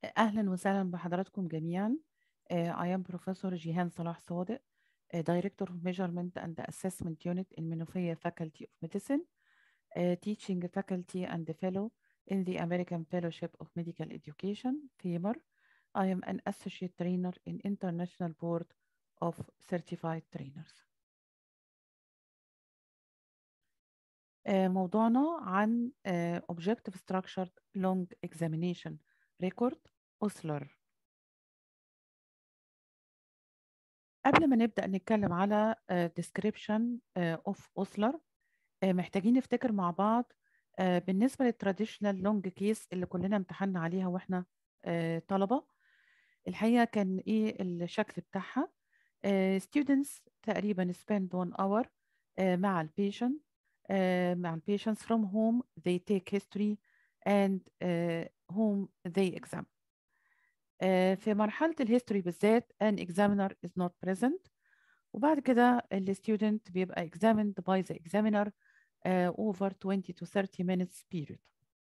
أهلا وسهلا بحضراتكم جميعا Uh, I am Professor Jihan Salah Sadiq, uh, Director of Measurement and Assessment Unit in Menofia Faculty of Medicine, uh, Teaching Faculty and Fellow in the American Fellowship of Medical Education, FEMR. I am an Associate Trainer in International Board of Certified Trainers. Uh, موضوعنا عن uh, Objective Structured Long Examination Record أسلر قبل ما نبدأ نتكلم على uh, description uh, of أسلر uh, محتاجين نفتكر مع بعض uh, بالنسبة للتراديشنال لونج كيس اللي كلنا امتحنا عليها واحنا uh, طلبة الحقيقة كان ايه الشكل بتاعها uh, students تقريبا spend one hour uh, مع البيشنت uh, مع البيشنتس from whom they take history and uh, whom they examine في مرحلة الهيستوري بالذات an examiner is not present وبعد كده ال student بيبقى examined by the examiner uh, over 20 to 30 minutes period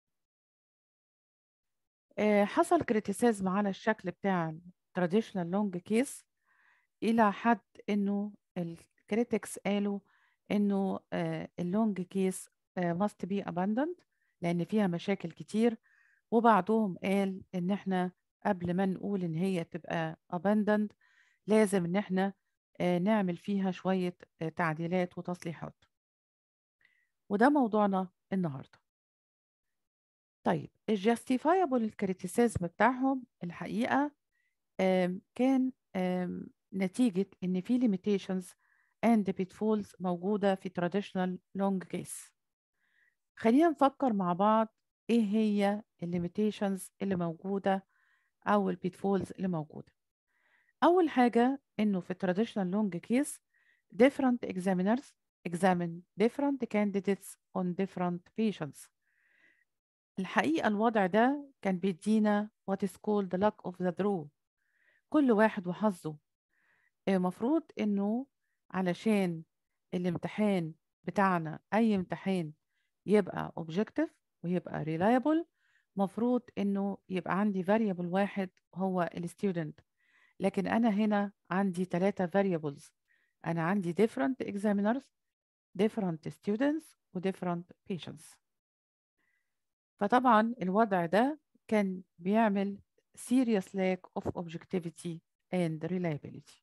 uh, حصل criticism على الشكل بتاع traditional long case إلى حد إنه الكريتكس قالوا إنه uh, اللونج كيس uh, must be abandoned لأن فيها مشاكل كتير وبعضهم قال إن إحنا قبل ما نقول إن هي تبقى abandoned لازم إن إحنا نعمل فيها شوية تعديلات وتصليحات وده موضوعنا النهاردة طيب الجاستيفايبل الكريتيسيزم بتاعهم الحقيقة كان نتيجة إن في limitations and pitfalls موجودة في traditional long case خلينا نفكر مع بعض إيه هي الليميتيشنز اللي موجودة أو البيتفولز اللي موجودة أول حاجة إنه في traditional long case different examiners examine different candidates on different patients الحقيقة الوضع ده كان بيدينا what is called the luck of the draw كل واحد وحظه المفروض إنه علشان الامتحان بتاعنا أي امتحان يبقى objective ويبقى reliable مفروض انه يبقى عندي variable واحد هو الستودنت لكن انا هنا عندي ثلاثة variables انا عندي different examiners different students و different patients فطبعا الوضع ده كان بيعمل serious lack of objectivity and reliability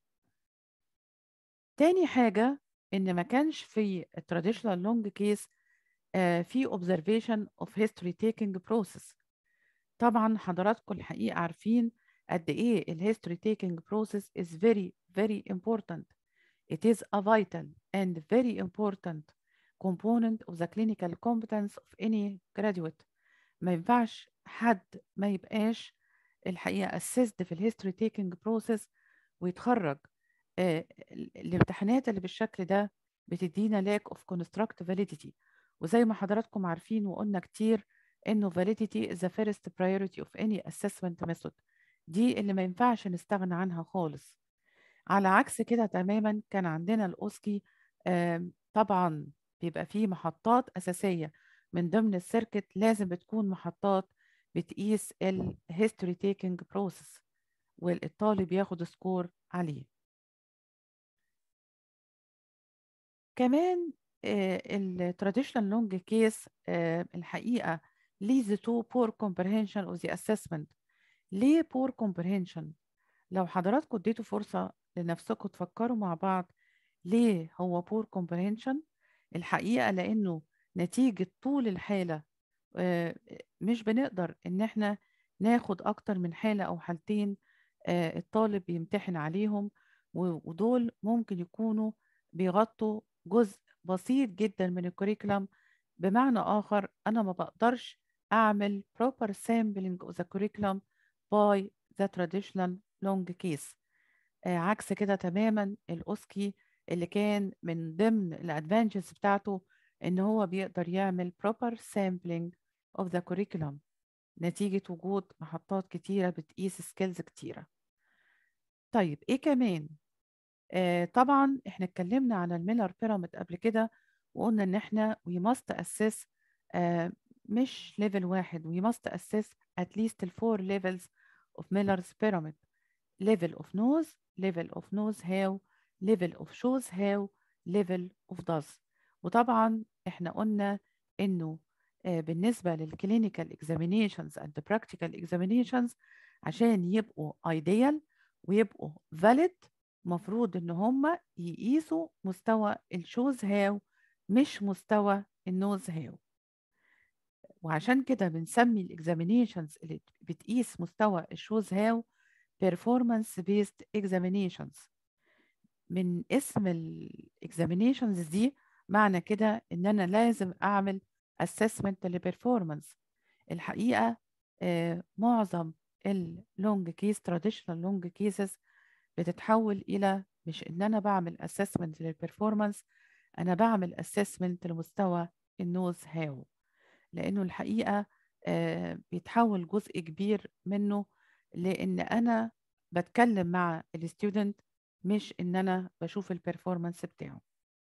تاني حاجة ان ما كانش في traditional long case uh, في observation of history taking process طبعا حضراتكم الحقيقة عارفين قد إيه الهيستوري taking process is very very important. It is a vital and very important component of the clinical competence of any graduate. ما ينفعش حد ما يبقاش الحقيقة assessed في الهيستوري taking process ويتخرج آه الامتحانات اللي بالشكل ده بتدينا lack of construct validity وزي ما حضراتكم عارفين وقلنا كتير انه validity is the first priority of any assessment method دي اللي ما ينفعش نستغنى عنها خالص على عكس كده تماما كان عندنا الاوسكي طبعا بيبقى فيه محطات اساسيه من ضمن السيركت لازم بتكون محطات بتقيس الهيستوري تيكنج بروسيس والطالب ياخد سكور عليه كمان التراديشنال لونج كيس الحقيقه leads to poor comprehension of the assessment ليه poor comprehension لو حضراتكم اديتوا فرصة لنفسكم تفكروا مع بعض ليه هو poor comprehension الحقيقة لأنه نتيجة طول الحالة مش بنقدر إن احنا ناخد أكتر من حالة أو حالتين الطالب بيمتحن عليهم ودول ممكن يكونوا بيغطوا جزء بسيط جدا من الكوريكولم بمعنى آخر أنا ما بقدرش أعمل proper sampling of the curriculum by the traditional long case آه عكس كده تماما الأوسكي اللي كان من ضمن الادفانتجز بتاعته إن هو بيقدر يعمل proper sampling of the curriculum نتيجة وجود محطات كتيرة بتقيس سكيلز كتيرة طيب إيه كمان؟ آه طبعا إحنا اتكلمنا على الميلر بيراميد قبل كده وقلنا إن إحنا we must assess آه مش ليفل واحد we must assess at least the four levels of Miller's pyramid level of nose level of nose how level of shoes how level of does وطبعا احنا قلنا انه آه، بالنسبة للكلينيكال examinations and the practical examinations عشان يبقوا ideal ويبقوا valid مفروض ان هم يقيسوا مستوى الشوز هاو مش مستوى النوز هاو وعشان كده بنسمي الاكزامينيشنز اللي بتقيس مستوى الشوز هاو performance based examinations من اسم الاكزامينيشنز دي معنى كده ان انا لازم اعمل assessment للبرفورمانس الحقيقه آه معظم اللونج كيس traditional لونج كيسز بتتحول الى مش ان انا بعمل assessment للبرفورمانس انا بعمل assessment لمستوى النوز هاو لانه الحقيقه آه بيتحول جزء كبير منه لان انا بتكلم مع الستودنت مش ان انا بشوف البرفورمانس بتاعه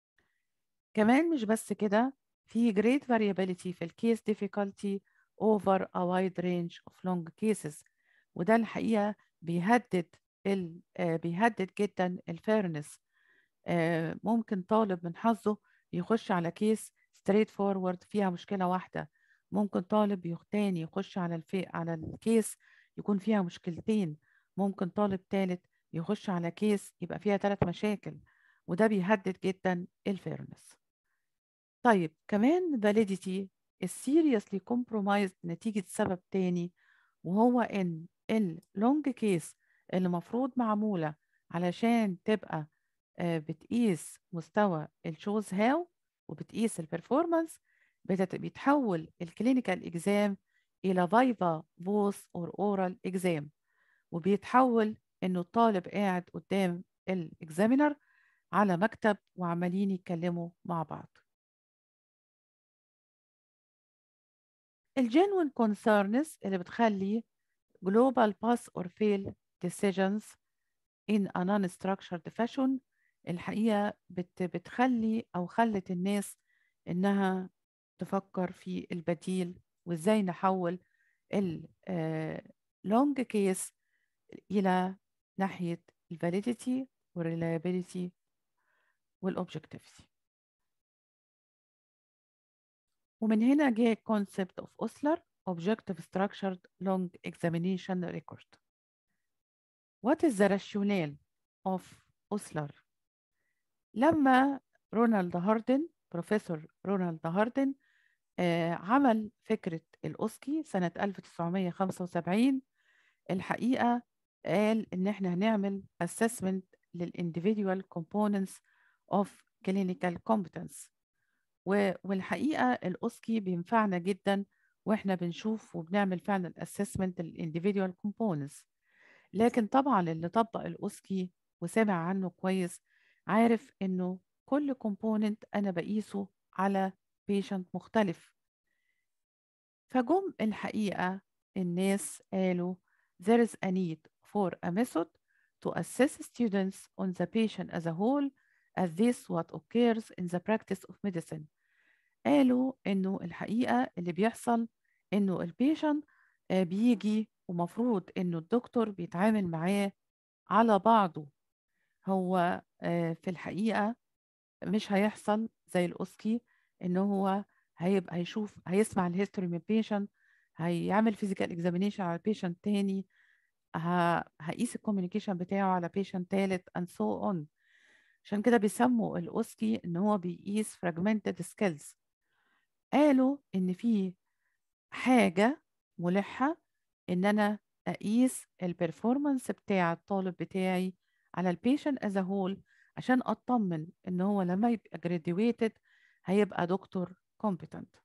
كمان مش بس كده في great variability في الكيس difficulty over a wide range of long cases وده الحقيقة بيهدد ال آه بيهدد جدا الفيرنس آه ممكن طالب من حظه يخش على كيس straight forward فيها مشكلة واحدة ممكن طالب تاني يخش على الفي على الكيس يكون فيها مشكلتين ممكن طالب ثالث يخش على كيس يبقى فيها ثلاث مشاكل وده بيهدد جدا الفيرنس طيب كمان validity is seriously compromised نتيجة سبب تاني وهو إن اللونج كيس اللي مفروض معمولة علشان تبقى بتقيس مستوى الشوز هاو وبتقيس البرفورمانس بيتحول الكلينيكال اكزام الى فايفا فوس اور اورال اكزام وبيتحول انه الطالب قاعد قدام الاكزامينر على مكتب وعمالين يتكلموا مع بعض الجينوين concerns اللي بتخلي global pass or fail decisions in a non-structured fashion الحقيقة بت بتخلي أو خلت الناس إنها تفكر في البديل وإزاي نحول ال long case إلى ناحية الفاليديتي والريلايبيليتي والobjectivity ومن هنا جه concept of Osler Objective Structured Long Examination Record. What is the rationale of Osler? لما رونالد هاردن بروفيسور رونالد هاردن آه عمل فكرة الأوسكي سنة 1975 الحقيقة قال إن إحنا هنعمل assessment للindividual components of clinical competence والحقيقة الأوسكي بينفعنا جدا واحنا بنشوف وبنعمل فعلا assessment للانديفيدوال components لكن طبعا اللي طبق الأوسكي وسمع عنه كويس عارف انه كل component انا بقيسه على patient مختلف فجم الحقيقة الناس قالوا there is a need for a method to assess students on the patient as a whole as this what occurs in the practice of medicine قالوا انه الحقيقه اللي بيحصل انه البيشنت بيجي ومفروض انه الدكتور بيتعامل معاه على بعضه هو في الحقيقه مش هيحصل زي الاوسكي ان هو هيبقى هيشوف هيسمع الهيستوري من البيشنت هيعمل فيزيكال اكزامينيشن على بيشنت تاني هقيس الكوميونيكيشن بتاعه على بيشنت تالت and so on عشان كده بيسموا الاوسكي ان هو بيقيس fragmented skills قالوا ان في حاجه ملحه ان انا اقيس البرفورمانس بتاع الطالب بتاعي على البيشنت از هول عشان اطمن ان هو لما يبقى graduated هيبقى دكتور competent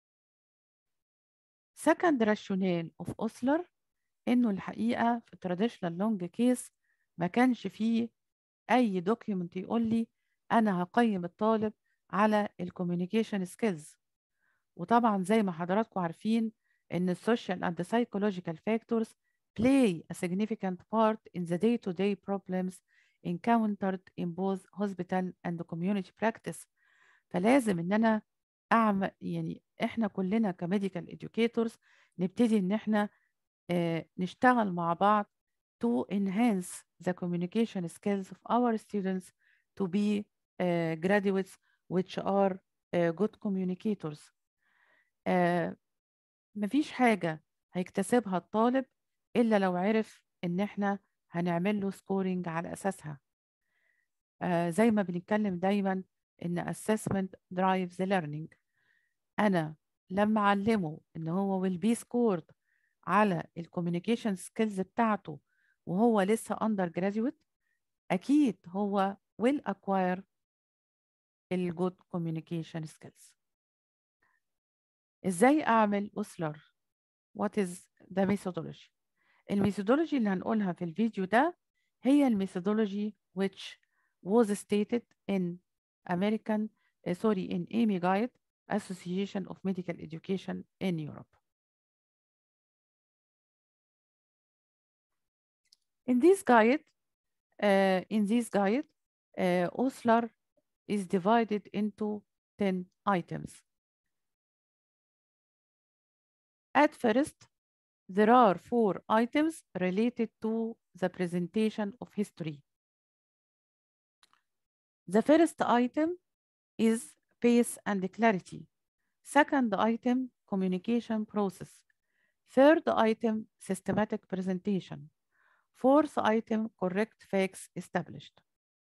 second rationale of Osler انه الحقيقه في traditional long case ما كانش فيه اي دوكيومنت يقول لي انا هقيم الطالب على الكوميونيكيشن سكيلز وطبعا زي ما حضراتكم عارفين ان السوشيال and the psychological factors play a significant part in the day-to-day problems encountered in both hospital and community practice فلازم ان انا اعمل يعني احنا كلنا كميديكال educators نبتدي ان احنا آه، نشتغل مع بعض to enhance the communication skills of our students to be uh, graduates which are uh, good communicators. Uh, مفيش حاجة هيكتسبها الطالب إلا لو عرف إن إحنا هنعمل له سكورينج على أساسها. uh, زي ما بنتكلم دايما إن assessment drives the learning. أنا لما أعلمه إن هو will be scored على الكوميونيكيشن سكيلز بتاعته وهو لسه اندر جراديويت اكيد هو will acquire الجود communication skills ازاي اعمل اسلر what is the methodology الميثودولوجي اللي هنقولها في الفيديو ده هي الميثودولوجي which was stated in American uh, sorry in AMI Guide Association of Medical Education in Europe In this guide, uh, in this guide, uh, Osler is divided into 10 items. At first, there are four items related to the presentation of history. The first item is pace and clarity. Second item, communication process. Third item, systematic presentation. Fourth item, correct facts established.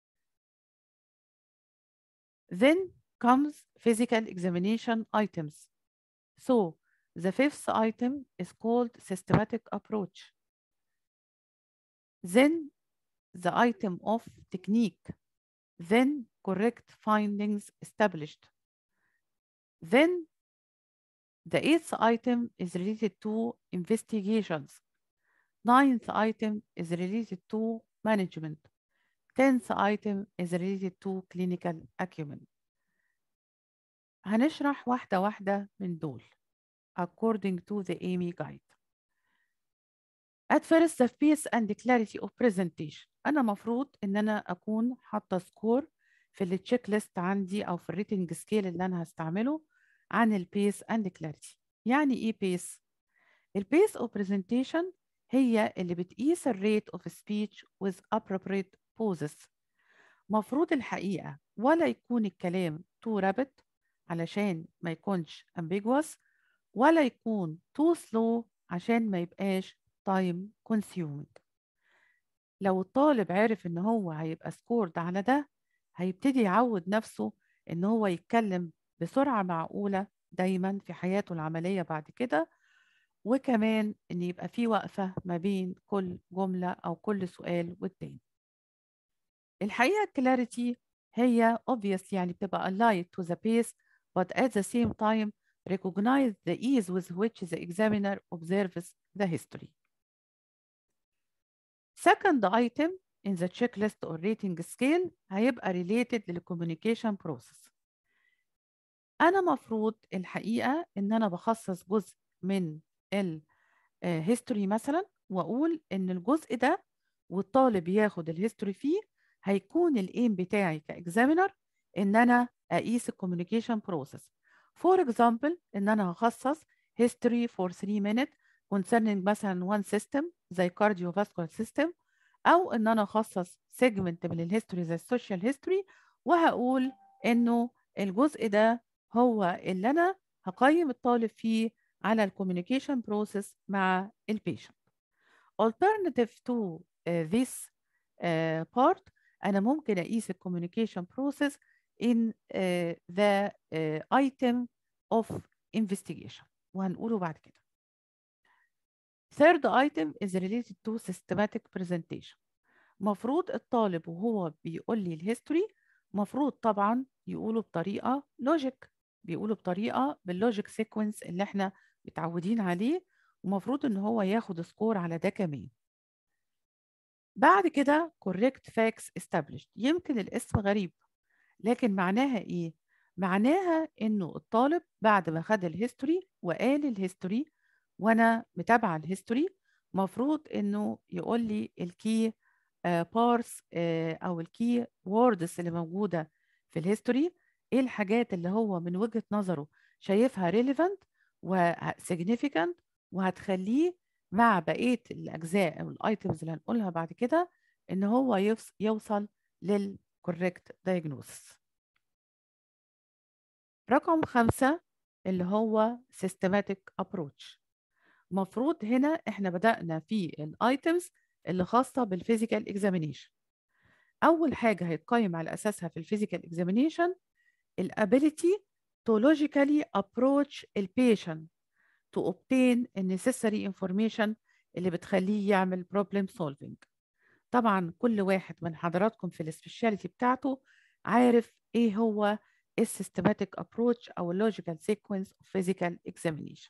Then comes physical examination items. So the fifth item is called systematic approach. Then the item of technique. Then correct findings established. Then the eighth item is related to investigations. Ninth item is related to management. Tenth item is related to clinical acumen. هنشرح واحدة واحدة من دول according to the AMI guide. At first the pace and clarity of presentation. أنا مفروض إن أنا أكون حاطة سكور في التشيك ليست عندي أو في الريتنج سكيل اللي أنا هستعمله عن البيس and clarity. يعني إيه بيس؟ البيس of presentation هي اللي بتقيس الريت of speech with appropriate pauses مفروض الحقيقة ولا يكون الكلام too rapid علشان ما يكونش ambiguous ولا يكون too slow عشان ما يبقاش time consuming لو الطالب عرف ان هو هيبقى سكورد على ده هيبتدي يعود نفسه ان هو يتكلم بسرعة معقولة دايما في حياته العملية بعد كده وكمان ان يبقى في وقفة ما بين كل جملة او كل سؤال والتاني الحقيقة الكلاريتي هي obvious يعني بتبقى allied to the pace but at the same time recognize the ease with which the examiner observes the history. Second item in the checklist or rating scale هيبقى related للcommunication process. أنا مفروض الحقيقة إن أنا بخصص جزء من الهيستوري مثلا وأقول إن الجزء ده والطالب ياخد الهيستوري فيه هيكون الايم بتاعي كاكزامينر ان انا اقيس الكوميونيكيشن بروسيس فور اكزامبل ان انا هخصص history for 3 minutes concerning مثلا one system زي cardiovascular system او ان انا اخصص سيجمنت من الهيستوري زي السوشيال هيستوري وهقول انه الجزء ده هو اللي انا هقيم الطالب فيه على الكوميونيكيشن بروسيس مع البيشنت alternative to uh, this uh, part أنا ممكن أقيس الكوميونيكيشن بروسيس in uh, the uh, item of investigation وهنقوله بعد كده. Third item is related to systematic presentation. مفروض الطالب وهو بيقول لي الهيستوري مفروض طبعا يقوله بطريقة لوجيك بيقوله بطريقة باللوجيك سيكونس اللي احنا متعودين عليه ومفروض ان هو ياخد سكور على ده كمان. بعد كده correct facts established يمكن الاسم غريب لكن معناها ايه معناها انه الطالب بعد ما خد الهيستوري وقال الهيستوري وانا متابعه الهيستوري مفروض انه يقول لي الكي بارس او الكي ووردز اللي موجوده في الهيستوري ايه الحاجات اللي هو من وجهه نظره شايفها relevant و significant وهتخليه مع بقية الأجزاء أو الأيتمز اللي هنقولها بعد كده إن هو يوص- يوصل للكوريكت diagnosis رقم خمسة اللي هو systematic approach مفروض هنا احنا بدأنا في الايتمز اللي خاصة بالفيزيكال اكزامينيشن أول حاجة هيتقيم على أساسها في الفيزيكال اكزامينيشن الability to logically approach the patient to obtain the necessary information اللي بتخليه يعمل problem solving طبعا كل واحد من حضراتكم في السبيشاليتي بتاعته عارف ايه هو السيستماتيك ابروتش او اللوجيكال سيكونس اوف فيزيكال اكزامينيشن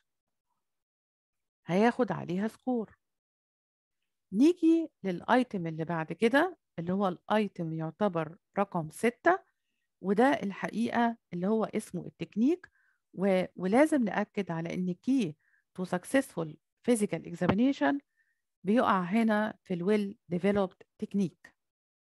هياخد عليها سكور نيجي للايتم اللي بعد كده اللي هو الايتم يعتبر رقم ستة وده الحقيقة اللي هو اسمه التكنيك و... ولازم نأكد على ان كي to successful physical examination بيقع هنا في الويل ديفلوبد تكنيك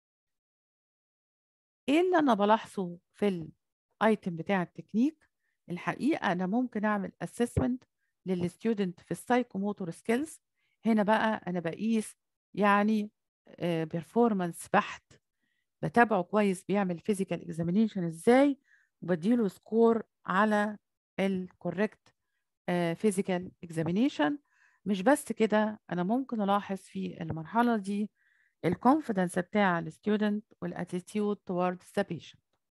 ايه اللي انا بلاحظه في الايتم بتاع التكنيك الحقيقه انا ممكن اعمل اسسمنت للستودنت في السايكوموتور سكيلز هنا بقى انا بقيس يعني بيرفورمانس بحت بتابعه كويس بيعمل فيزيكال اكزامينيشن ازاي وبديله سكور على الكوريكت فيزيكال اكزامينيشن مش بس كده انا ممكن الاحظ في المرحله دي الكونفيدنس بتاع الستودنت والاتيتيود towards the patient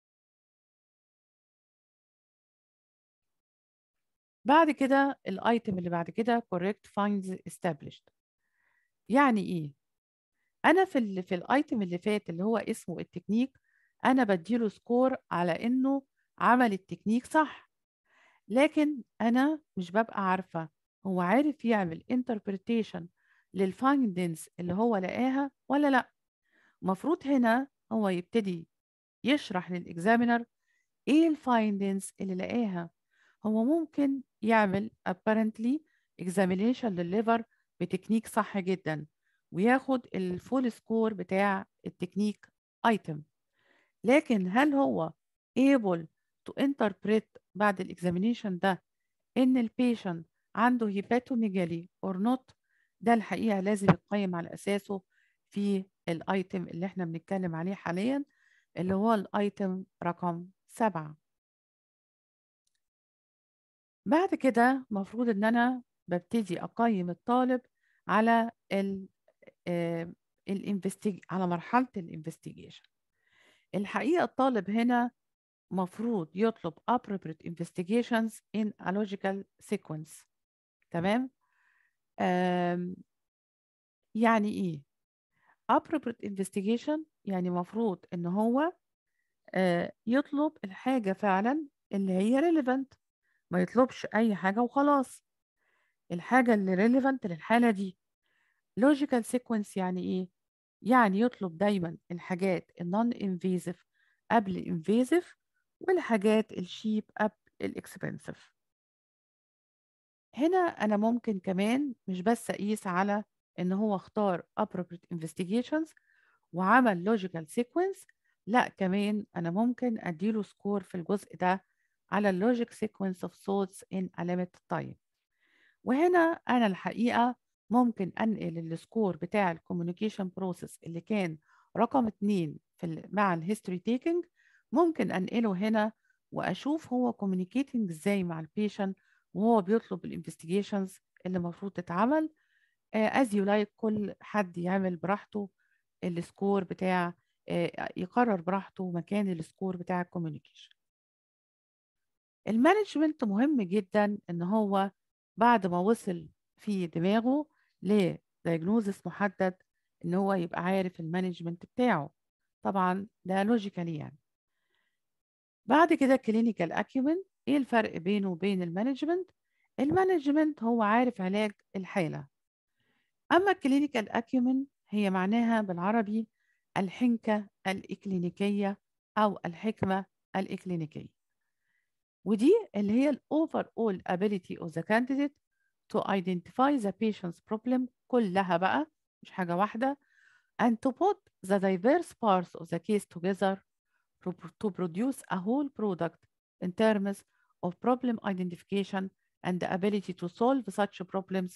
بعد كده الايتم اللي بعد كده correct finds established يعني ايه انا في ال في الايتم اللي فات اللي هو اسمه التكنيك انا بديله سكور على انه عمل التكنيك صح لكن انا مش ببقى عارفه هو عارف يعمل interpretation للفايندنز اللي هو لقاها ولا لا المفروض هنا هو يبتدي يشرح للاكزامينر ايه الفايندنز اللي لقاها هو ممكن يعمل apparently examination للليفر بتكنيك صح جدا وياخد الفول سكور بتاع التكنيك ايتم لكن هل هو able to interpret بعد الاكزامينيشن ده ان البيشنت عنده هيباتوميجالي اور نوت ده الحقيقه لازم يتقيم على اساسه في الايتم اللي احنا بنتكلم عليه حاليا اللي هو الايتم رقم سبعة بعد كده مفروض ان انا ببتدي اقيم الطالب على ال الانفستيج على مرحله الانفستيجيشن الحقيقه الطالب هنا مفروض يطلب appropriate investigations in a logical sequence تمام يعني ايه appropriate investigation يعني مفروض ان هو يطلب الحاجة فعلا اللي هي relevant ما يطلبش اي حاجة وخلاص الحاجة اللي relevant للحالة دي logical sequence يعني ايه يعني يطلب دايما الحاجات النون invasive قبل invasive والحاجات الشيب قبل الاكسبنسيف هنا انا ممكن كمان مش بس اقيس على ان هو اختار appropriate investigations وعمل logical sequence لا كمان انا ممكن اديله سكور في الجزء ده على اللوجيك sequence of thoughts in a limited time وهنا انا الحقيقه ممكن انقل السكور بتاع الكوميونيكيشن بروسيس اللي كان رقم اتنين في مع الهيستوري تيكنج ممكن انقله هنا واشوف هو كوميونيكيتنج ازاي مع البيشنت وهو بيطلب الانفستيجيشنز اللي المفروض تتعمل از يو لايك كل حد يعمل براحته السكور بتاع uh, يقرر براحته مكان السكور بتاع الكوميونيكيشن المانجمنت مهم جدا ان هو بعد ما وصل في دماغه لدياجنوزس محدد ان هو يبقى عارف المانجمنت بتاعه طبعا ده لوجيكالي يعني بعد كده كلينيكال اكيومنت ايه الفرق بينه وبين المانجمنت المانجمنت هو عارف علاج الحالة اما الكلينيكال اكيومنت هي معناها بالعربي الحنكة الإكلينيكية أو الحكمة الإكلينيكية ودي اللي هي ال overall ability of the candidate to identify the patient's problem كلها بقى مش حاجة واحدة and to put the diverse parts of the case together to produce a whole product in terms of problem identification and the ability to solve such problems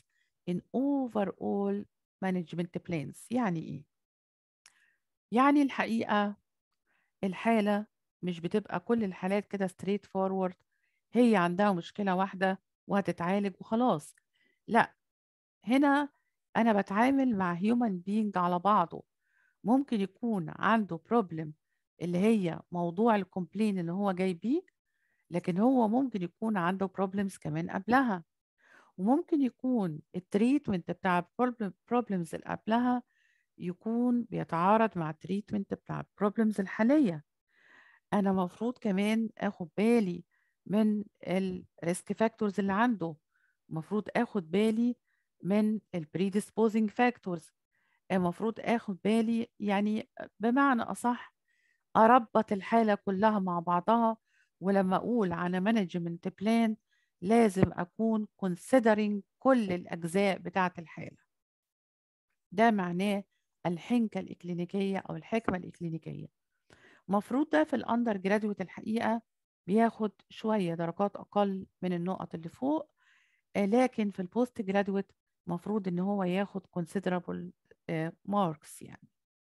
in overall management plans يعني ايه يعني الحقيقة الحالة مش بتبقى كل الحالات كده ستريت فورورد هي عندها مشكلة واحدة وهتتعالج وخلاص لا هنا أنا بتعامل مع هيومن بينج على بعضه ممكن يكون عنده بروبلم اللي هي موضوع الكومبلين اللي هو جاي بيه لكن هو ممكن يكون عنده بروبلمز كمان قبلها وممكن يكون التريتمنت بتاع البروبلمز اللي قبلها يكون بيتعارض مع التريتمنت بتاع البروبلمز الحالية أنا مفروض كمان أخد بالي من الريسك فاكتورز اللي عنده المفروض أخد بالي من البريديسبوزنج فاكتورز المفروض أخد بالي يعني بمعنى أصح أربط الحالة كلها مع بعضها ولما أقول على مانجمنت بلان لازم أكون considering كل الأجزاء بتاعة الحالة ده معناه الحنكة الإكلينيكية أو الحكمة الإكلينيكية مفروض ده في الأندر جرادويت الحقيقة بياخد شوية درجات أقل من النقط اللي فوق لكن في البوست جرادويت مفروض إن هو ياخد considerable marks يعني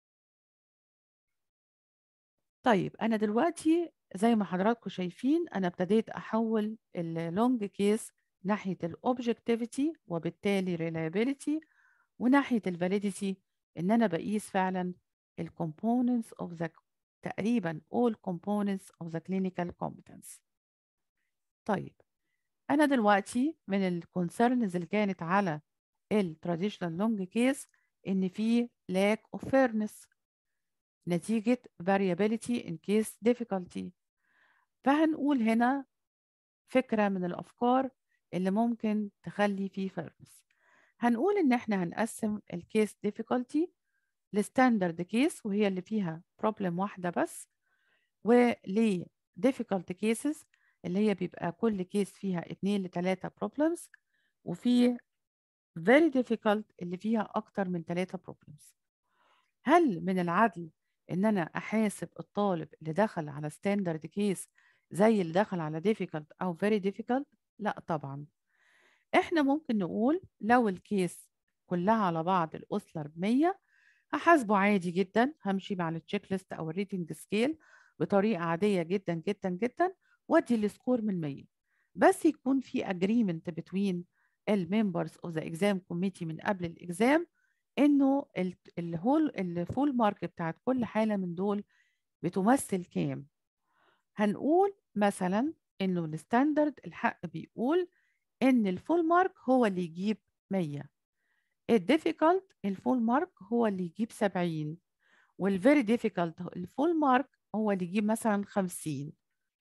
طيب أنا دلوقتي زي ما حضراتكم شايفين أنا ابتديت أحول اللونج كيس ناحية الأوبجكتيفيتي وبالتالي reliability وناحية الفاليديتي إن أنا بقيس فعلا ال components of the تقريبا all components of the clinical competence طيب أنا دلوقتي من الكونسيرنز اللي كانت على ال traditional long case إن في lack of fairness نتيجة variability in case difficulty فهنقول هنا فكرة من الأفكار اللي ممكن تخلي فيه fairness هنقول إن إحنا هنقسم الكيس difficulty لستاندرد كيس وهي اللي فيها problem واحدة بس ول difficult cases اللي هي بيبقى كل كيس فيها اتنين لتلاتة problems وفي very difficult اللي فيها أكتر من تلاتة problems هل من العدل إن أنا أحاسب الطالب اللي دخل على ستاندرد كيس زي اللي دخل على difficult أو very difficult؟ لا طبعا إحنا ممكن نقول لو الكيس كلها على بعض الأسلر بمية هحاسبه عادي جدا همشي مع التشيك ليست أو الريتنج سكيل بطريقة عادية جدا جدا جدا وادي السكور من 100 بس يكون في agreement between الممبرز اوف ذا اكزام كوميتي من قبل الاكزام انه الهول الفول مارك بتاعت كل حاله من دول بتمثل كام هنقول مثلا انه الستاندرد الحق بيقول ان الفول مارك هو اللي يجيب 100 الديفيكالت الفول مارك هو اللي يجيب 70 والفيري ديفيكالت الفول مارك هو اللي يجيب مثلا 50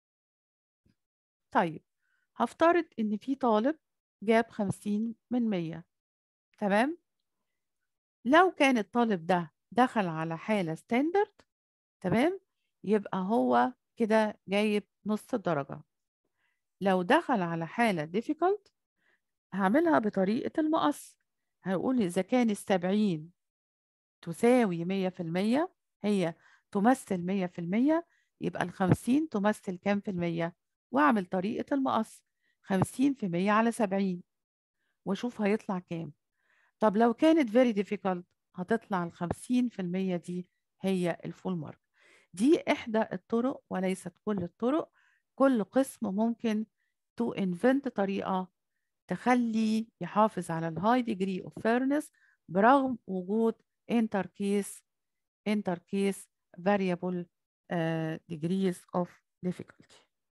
طيب هفترض ان في طالب جاب 50 من 100 تمام لو كان الطالب ده دخل على حالة ستاندرد تمام يبقى هو كده جايب نص درجة لو دخل على حالة difficult هعملها بطريقة المقص هنقول إذا كان السبعين تساوي مية في المية هي تمثل مية في المية يبقى الخمسين تمثل كام في المية وأعمل طريقة المقص خمسين في مية على سبعين وأشوف هيطلع كام طب لو كانت very difficult هتطلع الخمسين في المية دي هي الفول مارك دي إحدى الطرق وليست كل الطرق كل قسم ممكن to invent طريقة تخلي يحافظ على الهاي degree of fairness برغم وجود intercase intercase variable uh, degrees of difficulty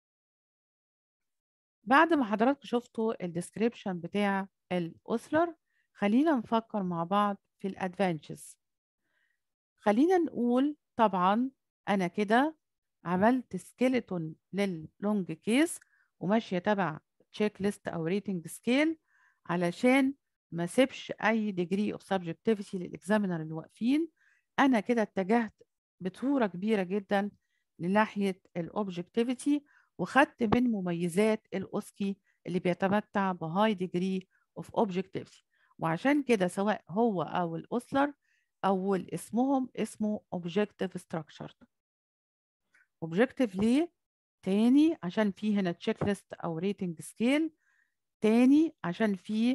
بعد ما حضراتكم شفتوا الديسكريبشن بتاع الأسلر خلينا نفكر مع بعض في الادفانتجز خلينا نقول طبعا انا كده عملت سكيلتون لللونج كيس وماشيه تبع تشيك ليست او ريتنج سكيل علشان ما سيبش اي ديجري اوف سبجكتيفيتي للاكزامينر اللي واقفين انا كده اتجهت بصوره كبيره جدا لناحيه الاوبجكتيفيتي وخدت من مميزات الاوسكي اللي بيتمتع بهاي ديجري اوف اوبجكتيفيتي وعشان كده سواء هو او الاسلر اول اسمهم اسمه objective structured objective ليه تاني عشان في هنا تشيك ليست او ريتنج سكيل تاني عشان في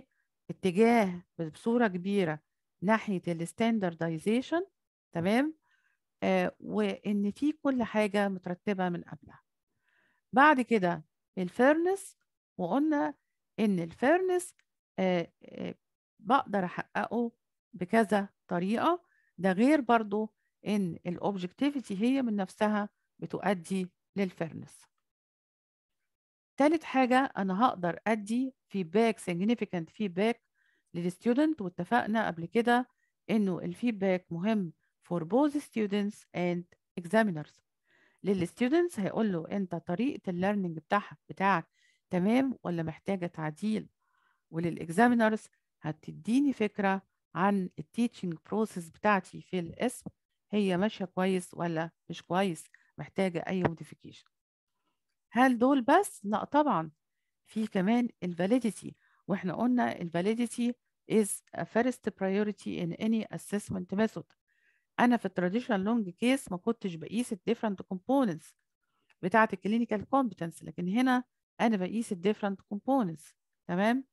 اتجاه بصورة كبيرة ناحية الستاندردايزيشن تمام آه وإن في كل حاجة مترتبة من قبلها بعد كده الفيرنس وقلنا إن الفيرنس آه آه بقدر أحققه بكذا طريقة ده غير برضو إن الأوبجكتيفيتي هي من نفسها بتؤدي للفيرنس تالت حاجة أنا هقدر أدي فيدباك significant فيدباك للستودنت واتفقنا قبل كده إنه الفيدباك مهم for both students and examiners للستودنتس هيقول له أنت طريقة الليرنينج بتاعك بتاعك تمام ولا محتاجة تعديل وللإكزامينرز هتديني فكرة عن التيتشنج بروسيس بتاعتي في الاسم هي ماشية كويس ولا مش كويس محتاجة أي موديفيكيشن هل دول بس؟ لا طبعا في كمان الفاليديتي واحنا قلنا الفاليديتي is a first priority in any assessment method انا في التراديشنال لونج كيس ما كنتش بقيس الديفرنت كومبوننتس بتاعه الكلينيكال كومبتنس لكن هنا انا بقيس الديفرنت كومبوننتس تمام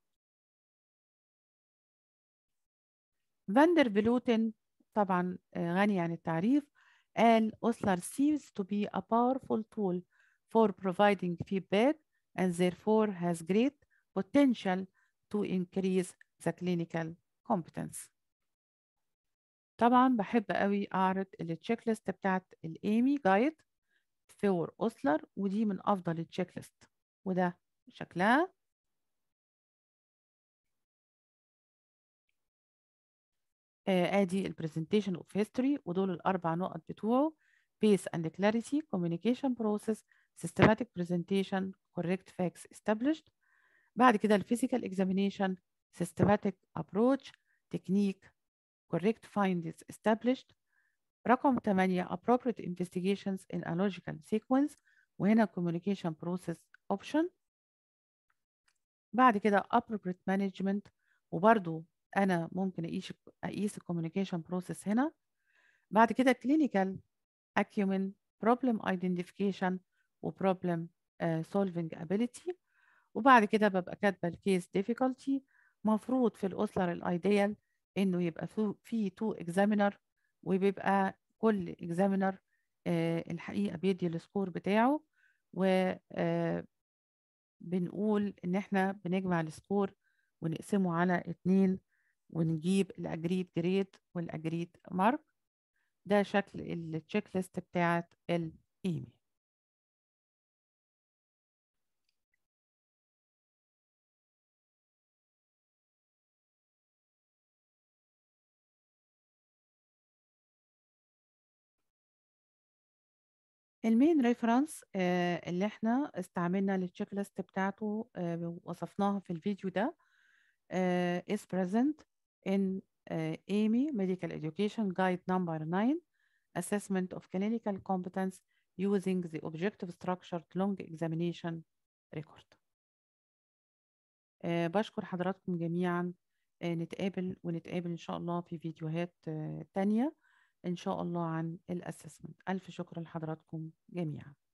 فاندر بلوتن طبعا غني عن التعريف قال Osler seems to be a powerful tool for providing feedback and therefore has great potential to increase the clinical competence. طبعا بحب قوي اعرض التشيك ليست بتاعت الايمي جايد فور اوسلر ودي من افضل التشيك ليست وده شكلها آه ادي البرزنتيشن اوف هيستوري ودول الاربع نقط بتوعه pace and clarity communication process systematic presentation correct facts established بعد كده الفيزيكال examination systematic approach technique correct findings established رقم 8 appropriate investigations in a logical sequence وهنا communication process option بعد كده appropriate management وبرضو أنا ممكن أقيس أقيس الكوميونيكيشن بروسيس هنا بعد كده clinical acumen problem identification و problem uh, solving ability وبعد كده ببقى كاتبة الكيس difficulty مفروض في الأسلر الأيديال إنه يبقى في تو examiner وبيبقى كل examiner آه الحقيقة بيدي السكور بتاعه و آه بنقول إن إحنا بنجمع السكور ونقسمه على اتنين ونجيب الأجريد جريد والأجريد مارك ده شكل التشيك ليست بتاعت الإيمي المين ريفرنس اللي احنا استعملنا للتشيك ليست بتاعته آه وصفناها في الفيديو ده آه is present in uh, AMI Medical Education Guide number 9 Assessment of Clinical Competence using the Objective Structured Long Examination Record آه بشكر حضراتكم جميعا آه نتقابل ونتقابل إن شاء الله في فيديوهات آه تانية إن شاء الله عن الأسسمنت ألف شكر لحضراتكم جميعا